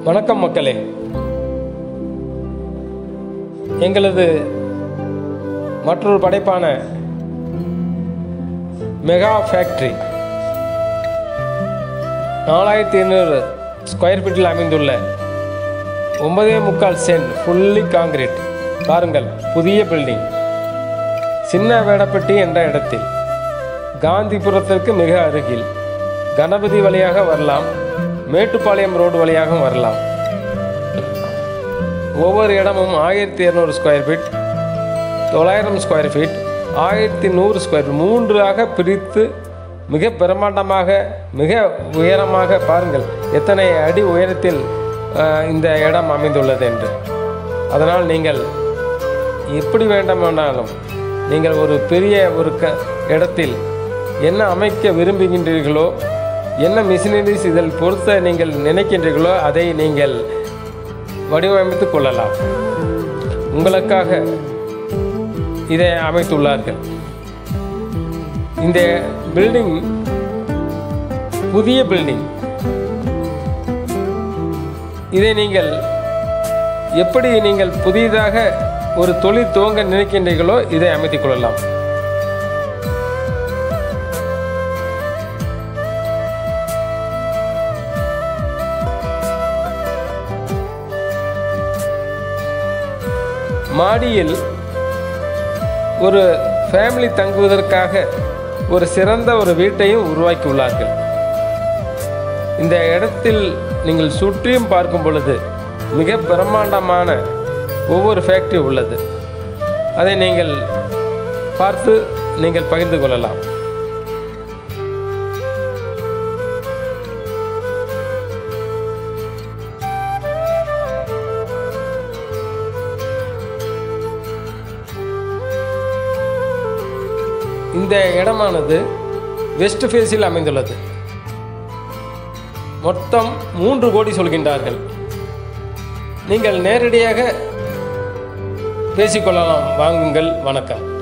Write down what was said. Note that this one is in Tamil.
வணக்கம் மக்களே எங்களது மற்றொரு படைப்பான மெகா ஃபேக்ட்ரி நாலாயிரத்தி ஐநூறு ஸ்கொயர் ஃபீட்டில் அமைந்துள்ள ஒன்பதே முக்கால் சென்ட் ஃபுல்லி காங்கிரீட் பாருங்கள் புதிய பில்டிங் சின்ன வேடப்பட்டி என்ற இடத்தில் காந்திபுரத்திற்கு மிக அருகில் கணபதி வழியாக வரலாம் மேட்டுப்பாளையம் ரோடு வழியாகவும் வரலாம் ஒவ்வொரு இடமும் ஆயிரத்தி இரநூறு ஸ்கொயர் ஃபீட் தொள்ளாயிரம் ஸ்கொயர் ஃபீட் ஆயிரத்தி நூறு ஸ்கொயர் ஃபீட் மூன்றாக பிரித்து மிக பிரம்மாண்டமாக மிக உயரமாக பாருங்கள் எத்தனை அடி உயரத்தில் அஹ், இந்த இடம் அமைந்துள்ளது என்று அதனால் நீங்கள் எப்படி வேண்டுமானாலும் நீங்கள் ஒரு பெரிய ஒரு க இடத்தில் என்ன அமைக்க விரும்புகின்றீர்களோ என்ன மிஷினரிஸ் இதில் பொறுத்த நீங்கள் நினைக்கின்றீர்களோ அதை நீங்கள் வடிவமைத்து கொள்ளலாம் உங்களுக்காக இதை அமைத்துள்ளார்கள் இந்த பில்டிங் புதிய பில்டிங் இதை நீங்கள் எப்படி நீங்கள் புதிதாக ஒரு தொழில் துவங்க நினைக்கின்றீர்களோ இதை அமைத்துக் கொள்ளலாம் மாடியில் ஒரு ஃபேமிலி தங்குவதற்காக ஒரு சிறந்த ஒரு வீட்டையும் உருவாக்கியுள்ளார்கள் இந்த இடத்தில் நீங்கள் சுற்றியும் பார்க்கும் பொழுது மிக பிரம்மாண்டமான ஒவ்வொரு ஃபேக்ட்ரி உள்ளது அதை நீங்கள் பார்த்து நீங்கள் பகிர்ந்து கொள்ளலாம் இந்த இடமானது வெஸ்ட் ஃபேஸில் அமைந்துள்ளது மொத்தம் மூன்று கோடி சொல்கின்றார்கள் நீங்கள் நேரடியாக பேசிக்கொள்ளலாம் வாங்குங்கள் வணக்கம்